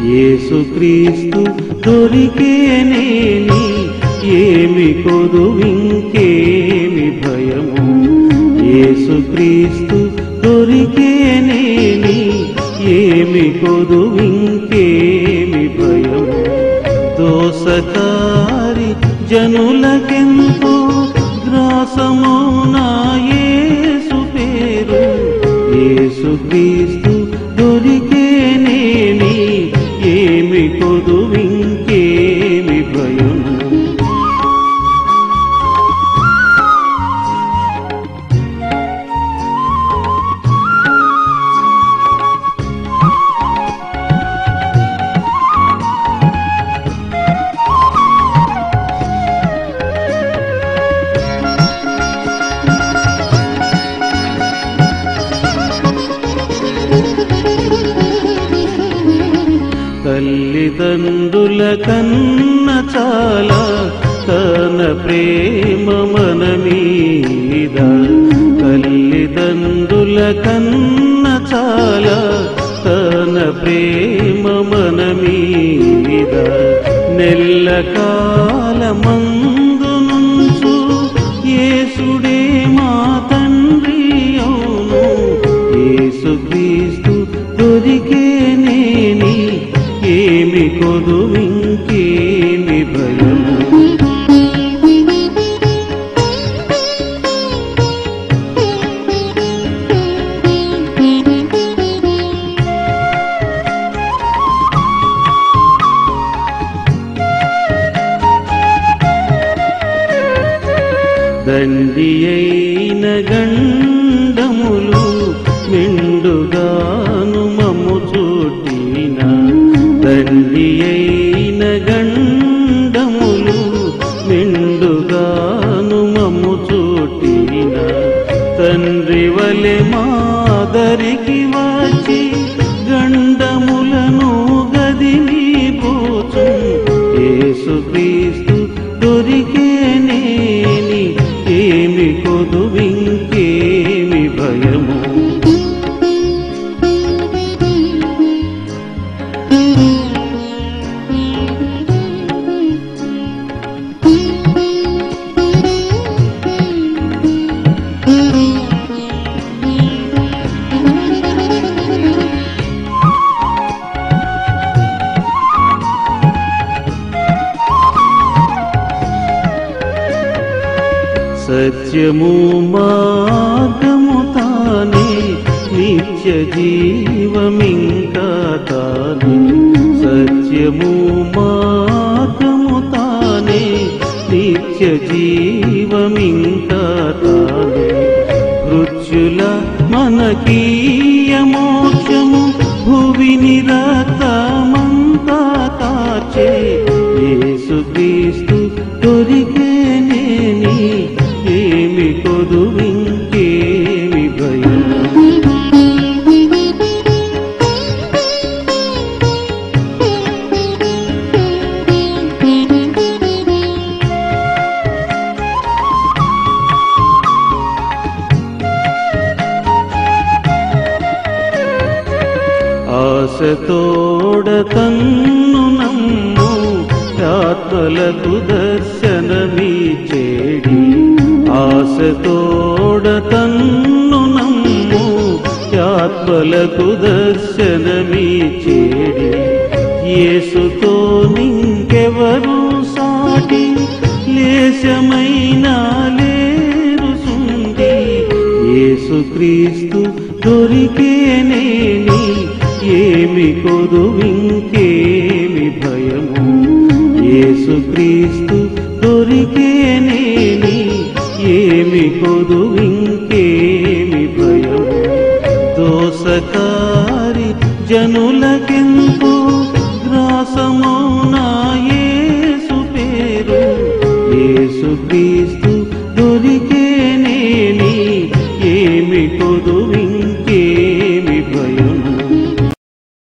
యేసుక్రీస్తు దొరికేనేని ఏమి కొదువింకేమి భయము యేసుక్రీస్తు దొరికేనేని ఏమి కొదువింకేమి భయము దోసకారి జనులకెంతో గ్రాసము నా యేసు పేరు యేసుక్రీస్తు దొరికేనేని ఏమి కొదువింకేమి భయము తల్లిదండ్రుల కన్న చాలా తన ప్రేమ మన మీద తల్లిదండ్రుల కన్న చాలా తన ప్రేమ మన మీద నెల్ల కాలమందు నుంచు యేసుడే మా తండ్రి అవును యేసుక్రీస్తు దొరికేనేని ఏమి కొదువింకేమి భయము దండి అయిన గండములు మెండుగాను మమ్ము చూటిన దండి అయిన గండములు మెండుగాను మమ్ము చూటిన తండ్రి వలె మాదరికి వచ్చి గండములను గదిని పోచు యేసుక్రీస్తు దొరికేనేని ఏమి కొదువింకేమి భయము సత్యము మార్గము తానే నిత్య జీవమింకా తానే సత్యము మార్గము తానే నిత్య జీవమింకా తానే మృత్యుల మనకీయ మోక్షము భువిని రక్తమంతా కాచే యేసుక్రీస్తు దొరికేనేని ఏమి కొదువింకేమి భయం ఆశతోడ తన్ను నమ్ము ఆత్మలకు దర్శనమీ చేడి ఆశతోడ తన్ను నమ్ము ఆత్మలకు దర్శనమీ చేడి యేసుతో నింకెవరు సాటి లేశమైనా లేరు సుంది యేసుక్రీస్తు దొరికేనేని ఏమి కొదువింకేమి భయము యేసుక్రీస్తు దొరికేనేని ఏమి కొదువింకేమి భయము దోసకారి జనులకెంతో గ్రాసమౌనా యేసు పేరు యేసుక్రీస్తు